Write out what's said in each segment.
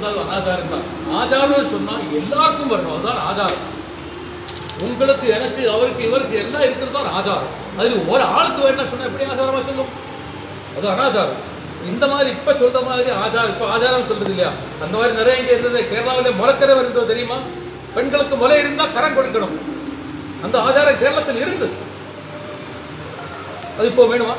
வந்து அது அனாச்சாரம் தான் ஆச்சாரம்னு சொன்னா எல்லாருக்கும் வரணும் அதுதான் ஆச்சாரம் உங்களுக்கு எனக்கு அவருக்கு இவருக்கு எல்லாம் இருக்கிறது தான் ஆச்சாரம் அதில் ஒரு ஆளுக்கு வேண்டாம் சொன்னா எப்படி ஆச்சாரமா சொல்லும் அது அனாச்சாரம் இந்த மாதிரி இப்ப சொல்ற மாதிரி ஆச்சாரம் இப்ப ஆச்சாரம் சொல்றது இல்லையா அந்த மாதிரி நிறைய இங்க இருந்தது கேரளாவில் முறைக்கரவை இருந்தது தெரியுமா பெண்களுக்கு முறை இருந்தா கரம் கொடுக்கணும் அந்த ஆச்சாரம் கேரளத்தில் இருந்து அது இப்போ வேணுமா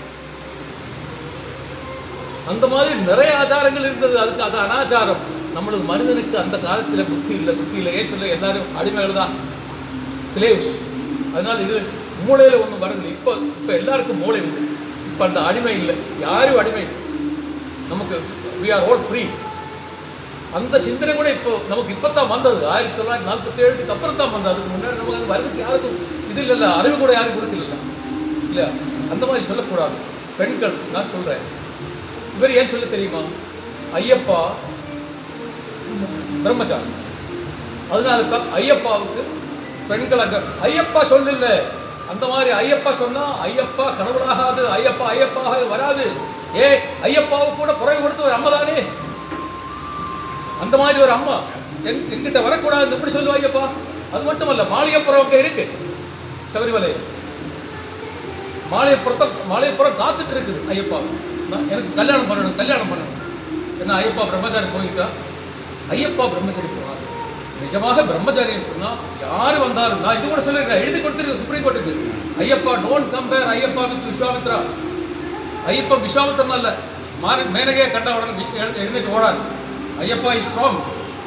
அந்த மாதிரி நிறைய ஆச்சாரங்கள் இருந்தது அதுக்கு அது அனாச்சாரம் நம்மளது மனிதனுக்கு அந்த காலத்தில் புத்தி இல்லை புத்தி இல்லை ஏன் சொல்ல எல்லாரும் அடிமைகள் தான் ஸ்லேவ்ஸ் அதனால இது மூளையில் ஒன்றும் வரல இப்போ இப்போ எல்லாருக்கும் மூளை உண்டு இப்போ அந்த அடிமை இல்லை யாரும் அடிமை இல்லை. நமக்கு வி ஆர் all ஃப்ரீ அந்த சிந்தனை கூட இப்போ நமக்கு இப்போ தான் வந்தது ஆயிரத்தி தொள்ளாயிரத்தி நாற்பத்தி ஏழுக்கு அப்புறம் தான் வந்தது அதுக்கு முன்னாடி நமக்கு அது வரதுக்கு யாருக்கும் இது இல்லைல்ல அறிவு கூட யாரும் கொடுக்கல இல்லையா அந்த மாதிரி சொல்லக்கூடாது பெண்கள் நான் சொல்கிறேன் இவர் ஏன் சொல்ல தெரியுமா ஐயப்பா பிரம்மச்சாரி அதனால தான் ஐயப்பாவுக்கு பெண்கள் அங்க ஐயப்பா சொல்லல அந்த மாதிரி ஐயப்பா சொன்னா ஐயப்பா கடவுளாகாது ஐயப்பா ஐயப்பாக வராது ஏ ஐயப்பாவுக்கு கூட குறை கொடுத்து ஒரு அம்மா தானே அந்த மாதிரி ஒரு அம்மா எங் எங்கிட்ட வரக்கூடாது எப்படி சொல்லுவா ஐயப்பா அது மட்டுமல்ல மாளிகைப்புறம் அங்கே இருக்கு சபரிமலை மாலையப்புறத்தை மாலையப்புறம் காத்துட்டு இருக்குது ஐயப்பா நான் எனக்கு கல்யாணம் பண்ணணும் கல்யாணம் பண்ணணும் என்ன ஐயப்பா பிரம்மச்சாரி போயிருக்கா ஐயப்பா பிரம்மச்சாரி போனார் நிஜமாக பிரம்மச்சாரின்னு சொன்னா யார் வந்தாலும் நான் இது கூட சொல்லியிருக்கேன் எழுதி கொடுத்துருக்கேன் சுப்ரீம் கோர்ட்டுக்கு Ayyappa don't compare Ayyappa with Vishwamitra Ayyappa Vishwamitran அல்ல மாறி மேனகையை கண்ட உடனே வி- எழு- எழுந்துட்டு ஓடாது ஐயப்பா இஸ் ஸ்ட்ராங்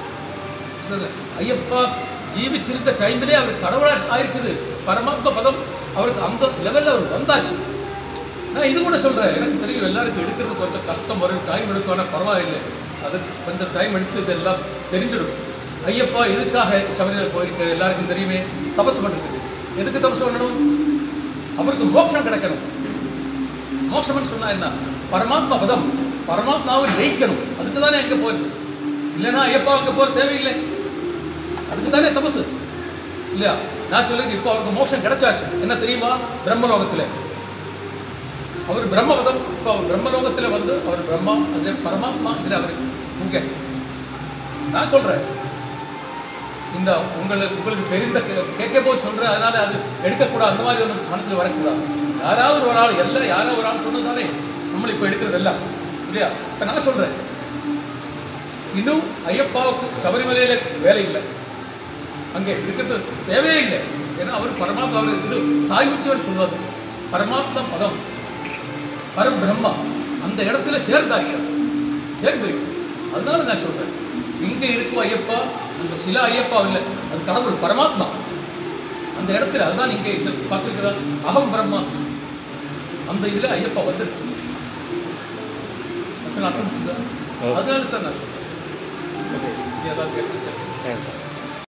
ஐயப்பா ஜீவிச்சிருந்த டைம்லேயே அவர் கடவுளா ஆயிருக்குது பரமாத்ம பதம் அவருக்கு அந்த லெவலில் அவர் வந்தாச்சு நான் இது கூட சொல்கிறேன் எனக்கு தெரியும் எல்லாருக்கும் எடுக்கிறது கொஞ்சம் கஷ்டம் வரும் டைம் எடுக்கும் ஆனால் பரவாயில்லை அதுக்கு கொஞ்சம் டைம் எடுத்து இதெல்லாம் தெரிஞ்சிடும் ஐயப்பா எதுக்காக சபரிமலை போயிருக்க எல்லாருக்கும் தெரியுமே தபசு பண்ணுறதுக்கு எதுக்கு தபசு பண்ணணும் அவருக்கு மோட்சம் கிடைக்கணும் மோட்சம்னு சொன்னா என்ன பரமாத்மா பதம் பரமாத்மாவை ஜெயிக்கணும் அதுக்கு தானே அங்கே போயிருக்கு இல்லைன்னா ஐயப்பா அங்கே போகிற தேவையில்லை அதுக்கு தானே தபசு இல்லையா நான் சொல்லுங்க இப்போ அவருக்கு மோட்சம் கிடைச்சாச்சு என்ன தெரியுமா பிரம்மலோகத்தில் அவர் பிரம்மபதம் இப்போ அவர் பிரம்மலோகத்தில் வந்து அவர் பிரம்மா அதில் பரமாத்மா இதில் அவர் இங்கே நான் சொல்கிறேன் இந்த உங்களுக்கு உங்களுக்கு தெரிந்த கே- கேட்க போய் சொல்கிறேன் அதனால அது எடுக்கக்கூடாது அந்த மாதிரி ஒன்று மனசில் வரக்கூடாது யாராவது ஒரு ஆள் எல்லாம் யாராவது ஒரு ஆள் சொன்னது தானே நம்ம இப்போ எடுக்கிறது எல்லாம் இல்லையா இப்போ நான் சொல்கிறேன் இன்னும் ஐயப்பாவுக்கு சபரிமலையில் வேலை இல்லை அங்கே இருக்கிறது தேவையே இல்லை ஏன்னா அவர் பரமாத்மா அவர் இது சாயுச்சிவன் சொல்வது பரமாத்மா பதம் பரபிரம்மா அந்த இடத்துல சேர்ந்தாச்சு சேர்ந்திருக்கு அதனால நான் சொல்றேன் இங்க இருக்கும் ஐயப்பா அந்த சில ஐயப்பா இல்லை அது கடவுள் பரமாத்மா அந்த இடத்துல அதுதான் இங்கே இந்த பார்த்துருக்குதா அகம் பிரம்மாஸ்மி அந்த இதுல ஐயப்பா வந்திருக்கு அசல் அர்த்தம் புரியுதா? அதனால தான் நான் சொல்றேன் ஏதாவது கேட்டு சரி சார்